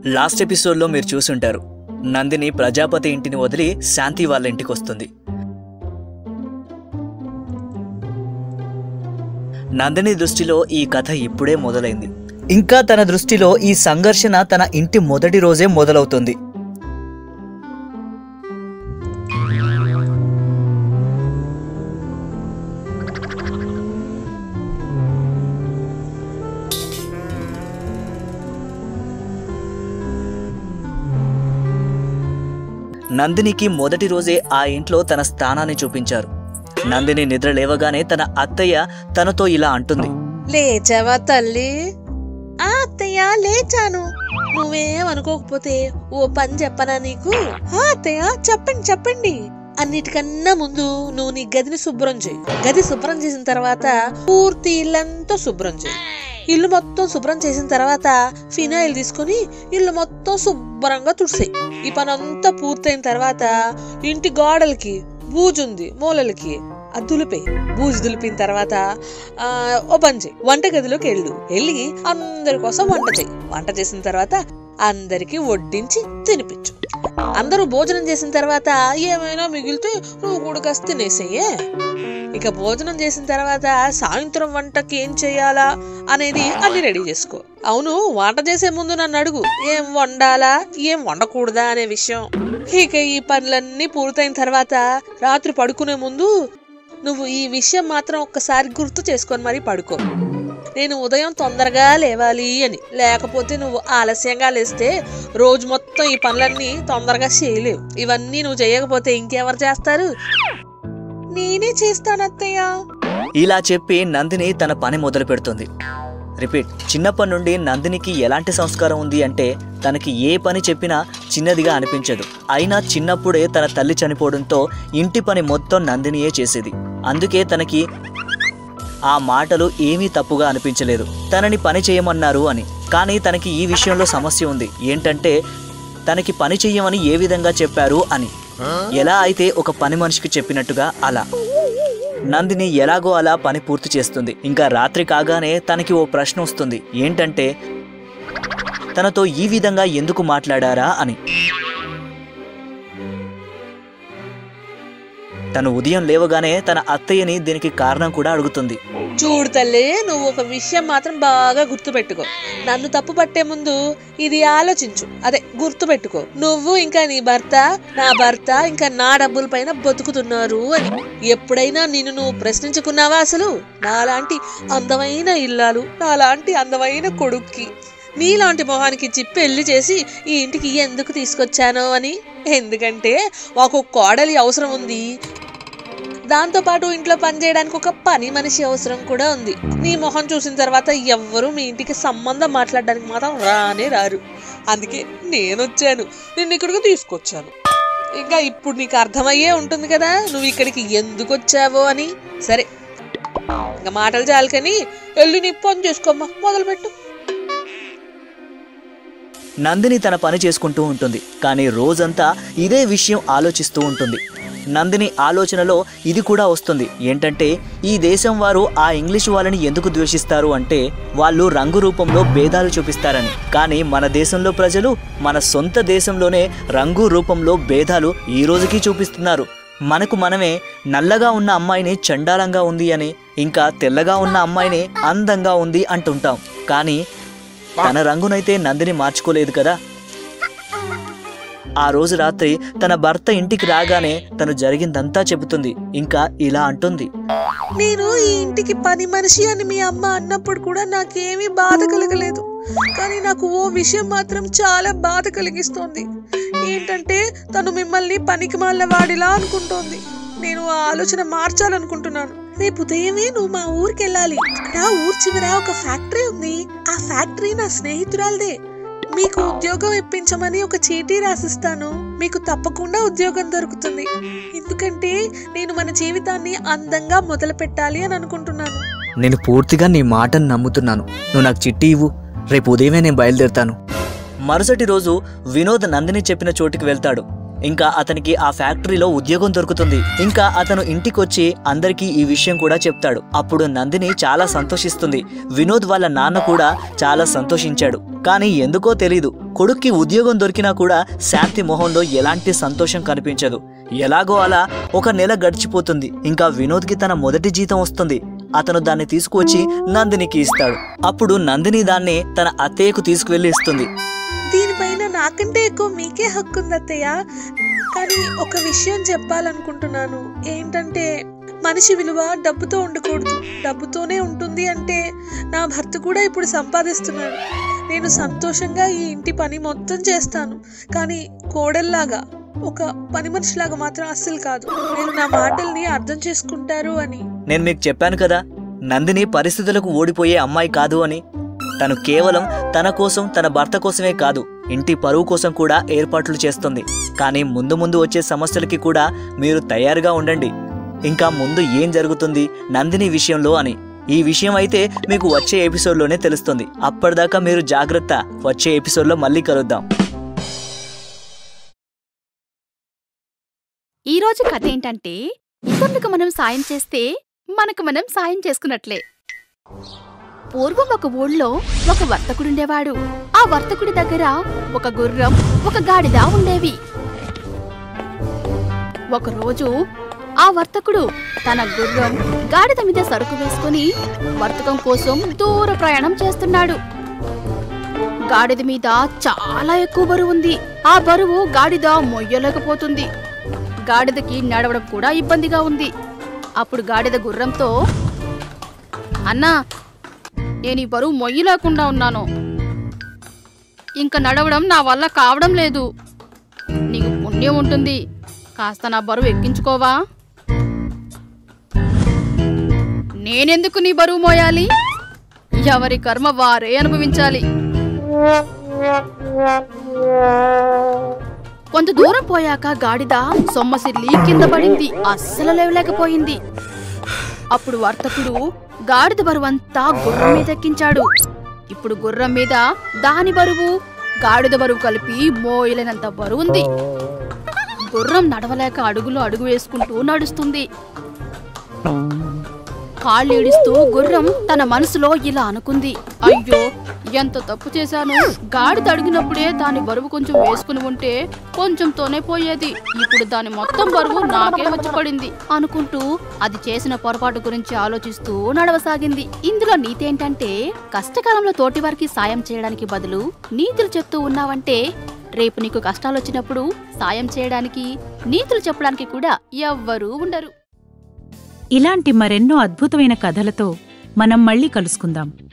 last ఎపిసోడ్లో మీరు చూసుంటారు నందిని ప్రజాపతి ఇంటిని వదిలి శాంతి వాళ్ళ ఇంటికి వస్తుంది నందిని దృష్టిలో ఈ కథ ఇప్పుడే మొదలైంది ఇంకా తన దృష్టిలో ఈ సంఘర్షణ తన ఇంటి మొదటి రోజే మొదలవుతుంది నందినికి మొదటి రోజే ఆ ఇంట్లో తన స్థానాన్ని చూపించారు నందిని నిద్ర లేవగానే తన అత్తయ్య తనతో ఇలా అంటుంది లేచావా తల్లి ఆ అత్తయ్య లేచాను నువ్వేం అనుకోకపోతే ఓ పని చెప్పనా నీకు ఆ అత్తయ్య చెప్పండి చెప్పండి అన్నిటికన్నా ముందు నువ్వు నీ గదిని శుభ్రం చేయి గది శుభ్రం చేసిన తర్వాత పూర్తి ఇల్లంతా శుభ్రం చేయి ఇల్లు మొత్తం శుభ్రం చేసిన తర్వాత ఫినాయిల్ తీసుకొని ఇల్లు మొత్తం శుభ్రంగా తుడిసేయి ఈ పని అంతా పూర్తయిన తర్వాత ఇంటి గోడలకి బూజుంది మూలలకి అది దులిపేయి బూజు దులిపిన తర్వాత ఆ, ఓ పని చేయి వంట గదిలోకి వెళ్ళు వెళ్ళి అందరి కోసం వంట చేయి వంట చేసిన తర్వాత అందరికి వడ్డించి తినిపించు అందరూ భోజనం చేసిన తర్వాత ఏమైనా మిగిలితే నువ్వు కూడా కాస్త తినేసేయే ఇక భోజనం చేసిన తర్వాత సాయంత్రం వంటకి ఏం చేయాలా అనేది అన్ని రెడీ చేసుకో అవును వంట చేసే ముందు నన్ను అడుగు ఏం వండాలా ఏం వండకూడదా అనే విషయం ఇక ఈ పనులన్నీ పూర్తయిన తర్వాత రాత్రి పడుకునే ముందు నువ్వు ఈ విషయం మాత్రం ఒక్కసారి గుర్తు చేసుకొని మరి పడుకో నేను ఉదయం తొందరగా లేవాలి అని లేకపోతే నువ్వు ఆలస్యంగా లేస్తే రోజు మొత్తం ఈ పనులన్నీ తొందరగా చేయలేవు ఇవన్నీ నువ్వు చేయకపోతే ఇంకెవరు చేస్తారు నేనే చేస్తాను అత్తయ్య ఇలా చెప్పి నందిని తన పని మొదలు పెడుతుంది రిపీట్ చిన్నప్పటి నుండి నందినికి ఎలాంటి సంస్కారం ఉంది అంటే తనకి ఏ పని చెప్పినా చిన్నదిగా అనిపించదు అయినా చిన్నప్పుడే తన తల్లి చనిపోవడంతో ఇంటి పని మొత్తం నందినియే చేసేది అందుకే తనకి ఆ మాటలు ఏమీ తప్పుగా అనిపించలేదు తనని పని చేయమన్నారు అని కానీ తనకి ఈ విషయంలో సమస్య ఉంది ఏంటంటే తనకి పని చెయ్యమని ఏ విధంగా చెప్పారు అని ఎలా అయితే ఒక పని మనిషికి చెప్పినట్టుగా అలా నందిని ఎలాగో అలా పని పూర్తి చేస్తుంది ఇంకా రాత్రి కాగానే తనకి ఓ ప్రశ్న వస్తుంది ఏంటంటే తనతో ఈ విధంగా ఎందుకు మాట్లాడారా అని తను ఉదయం లేవగానే తన అత్తయ్యని దీనికి కారణం కూడా అడుగుతుంది చూడు తల్లి నువ్వు ఒక విషయం మాత్రం బాగా గుర్తుపెట్టుకో నన్ను తప్పు పట్టే ముందు ఇది ఆలోచించు అదే గుర్తుపెట్టుకో నువ్వు ఇంకా నీ భర్త నా భర్త ఇంకా నా డబ్బుల పైన బతుకుతున్నారు అని ఎప్పుడైనా నిన్ను నువ్వు ప్రశ్నించుకున్నావా అసలు నాలాంటి అందమైన ఇల్లాలు నాలాంటి అందమైన కొడుక్కి నీలాంటి మొహానికి ఇచ్చి పెళ్లి చేసి ఈ ఇంటికి ఎందుకు తీసుకొచ్చాను అని ఎందుకంటే మాకు కోడలి అవసరం ఉంది దాంతో పాటు ఇంట్లో పని చేయడానికి ఒక పని మనిషి అవసరం కూడా ఉంది నీ మొహం చూసిన తర్వాత ఎవ్వరూ మీ ఇంటికి సంబంధం మాట్లాడడానికి మాత్రం రానే రారు అందుకే నేను వచ్చాను నిన్ను ఇక్కడికి తీసుకొచ్చాను ఇంకా ఇప్పుడు నీకు అర్థమయ్యే ఉంటుంది కదా నువ్వు ఇక్కడికి ఎందుకు వచ్చావో అని సరే ఇంకా మాటలు చాలు కానీ వెళ్ళి నీ పని చేసుకోమ్మా మొదలుపెట్టు నందిని తన పని చేసుకుంటూ ఉంటుంది కానీ రోజంతా ఇదే విషయం ఆలోచిస్తూ ఉంటుంది నందిని ఆలోచనలో ఇది కూడా వస్తుంది ఏంటంటే ఈ దేశం వారు ఆ ఇంగ్లీష్ వాళ్ళని ఎందుకు ద్వేషిస్తారు అంటే వాళ్ళు రంగు రూపంలో భేదాలు చూపిస్తారని కానీ మన దేశంలో ప్రజలు మన సొంత దేశంలోనే రంగు రూపంలో భేదాలు ఈ రోజుకి చూపిస్తున్నారు మనకు మనమే నల్లగా ఉన్న అమ్మాయిని చండాలంగా ఉంది అని ఇంకా తెల్లగా ఉన్న అమ్మాయిని అందంగా ఉంది అంటుంటాం కానీ తన రంగునైతే నందిని మార్చుకోలేదు కదా ఆ రోజు రాత్రి తన భర్త ఇంటికి రాగానే తను జరిగిందంతా చెబుతుంది ఇంకా ఇలా అంటుంది నేను ఈ ఇంటికి పని మనిషి అని మీ అమ్మ అన్నప్పుడు కూడా నాకేమీ బాధ కలగలేదు కానీ నాకు ఓ విషయం మాత్రం చాలా బాధ కలిగిస్తోంది ఏంటంటే తను మిమ్మల్ని పనికి మాలిన వాడిలా అనుకుంటోంది నేను ఆ ఆలోచన మార్చాలనుకుంటున్నాను రేపు ఉదయమే నువ్వు మా ఊరికి వెళ్ళాలి అక్కడ ఊరు చివర ఒక ఫ్యాక్టరీ ఉంది ఆ ఫ్యాక్టరీ నా స్నేహితురాలదే మీకు ఉద్యోగం ఇప్పించమని ఒక చీటీ రాసిస్తాను మీకు తప్పకుండా ఉద్యోగం దొరుకుతుంది ఎందుకంటే నేను మన జీవితాన్ని అందంగా మొదలు పెట్టాలి అని అనుకుంటున్నాను నేను పూర్తిగా నీ మాటను నమ్ముతున్నాను నువ్వు నాకు చిట్టి ఇవ్వు రేపు ఉదయమే నేను బయలుదేరుతాను మరుసటి రోజు వినోద్ నందిని చెప్పిన చోటికి వెళ్తాడు ఇంకా అతనికి ఆ ఫ్యాక్టరీలో ఉద్యోగం దొరుకుతుంది ఇంకా అతను ఇంటికొచ్చి అందరికీ ఈ విషయం కూడా చెప్తాడు అప్పుడు నందిని చాలా సంతోషిస్తుంది వినోద్ వాళ్ళ నాన్న కూడా చాలా సంతోషించాడు కానీ ఎందుకో తెలీదు కొడుక్కి ఉద్యోగం దొరికినా కూడా శాంతి మొహంలో ఎలాంటి సంతోషం కనిపించదు ఎలాగో అలా ఒక నెల గడిచిపోతుంది ఇంకా వినోద్కి తన మొదటి జీతం వస్తుంది అతను దాన్ని తీసుకువచ్చి నందినికి ఇస్తాడు అప్పుడు నందిని దాన్ని తన అత్తయ్యకు తీసుకువెళ్ళి ఇస్తుంది దీనిపైన నాకంటే ఎక్కువ మీకే హక్కు ఉంది అత్తయ్య కానీ ఒక విషయం చెప్పాలనుకుంటున్నాను ఏంటంటే మనిషి విలువ డబ్బుతో ఉండకూడదు డబ్బుతోనే ఉంటుంది అంటే నా భర్త కూడా ఇప్పుడు సంపాదిస్తున్నాడు నేను సంతోషంగా ఈ ఇంటి పని మొత్తం చేస్తాను కానీ కోడల్లాగా ఒక పని మనిషిలాగా మాత్రం అస్సలు కాదు మీరు నా మాటల్ని అర్థం చేసుకుంటారు అని నేను మీకు చెప్పాను కదా నందిని పరిస్థితులకు ఓడిపోయే అమ్మాయి కాదు అని తను కేవలం తన కోసం తన భర్త కోసమే కాదు ఇంటి పరువు కోసం కూడా ఏర్పాట్లు చేస్తుంది కానీ ముందు ముందు వచ్చే సమస్యలకి కూడా మీరు తయారుగా ఉండండి ఇంకా ముందు ఏం జరుగుతుంది నందిని విషయంలో అని ఈ విషయం అయితే మీకు వచ్చే ఎపిసోడ్లోనే తెలుస్తుంది అప్పటిదాకా మీరు జాగ్రత్త వచ్చే ఎపిసోడ్లో మళ్ళీ కలుద్దాం ఈ రోజు కథ ఏంటంటే ఇతరులకు మనం సాయం చేస్తే మనకు మనం సాయం చేసుకున్నట్లే పూర్వం ఒక ఊళ్ళో ఒక వర్తకుడుండేవాడు ఆ వర్తకుడి దగ్గర ఒక గుర్రం ఒక గాడిద ఉండేవి ఒకరోజు ఆ వర్తకుడు తన గుర్రం గాడిద మీద సరుకు వేసుకుని వర్తకం కోసం దూర ప్రయాణం చేస్తున్నాడు గాడిద మీద చాలా ఎక్కువ బరువు ఉంది ఆ బరువు గాడిద మొయ్యలేకపోతుంది గాడిదకి నడవడం కూడా ఇబ్బందిగా ఉంది అప్పుడు గాడిద గుర్రంతో అన్నా నేను ఈ బరువు మొయ్యి లేకుండా ఉన్నాను ఇంకా నడవడం నా వల్ల కావడం లేదు నీకు పుణ్యం ఉంటుంది కాస్త నా బరువు ఎక్కించుకోవా నేనెందుకు నీ బరువు మోయాలి ఎవరి కర్మ వారే అనుభవించాలి కొంత దూరం పోయాక గాడిద సొమ్మసిల్లి కింద పడింది అస్సలు లేవలేకపోయింది అప్పుడు వర్తకుడు గాడిద బరువంతా గుర్రం మీద ఎక్కించాడు ఇప్పుడు గుర్రం మీద దాని బరువు గాడిద బరువు కలిపి మోయలేనంత బరువుంది గుర్రం నడవలేక అడుగులు అడుగు వేసుకుంటూ నడుస్తుంది కాళ్ళు ఈడిస్తూ గుర్రం తన మనసులో ఇలా అనుకుంది అయ్యో ఎంత తప్పు చేశాను గాడిద అడిగినప్పుడే దాని బరువు కొంచెం వేసుకుని ఉంటే కొంచెంతోనే పోయేది ఇప్పుడు దాని మొత్తం బరువు నాకే వచ్చి పడింది అనుకుంటూ అది చేసిన పొరపాటు గురించి ఆలోచిస్తూ నడవసాగింది ఇందులో నీతి ఏంటంటే కష్టకాలంలో తోటివారికి సాయం చేయడానికి బదులు నీతులు చెప్తూ ఉన్నావంటే రేపు నీకు కష్టాలు వచ్చినప్పుడు సాయం చేయడానికి నీతులు చెప్పడానికి కూడా ఎవ్వరూ ఉండరు ఇలాంటి మరెన్నో అద్భుతమైన కథలతో మనం మళ్ళీ కలుసుకుందాం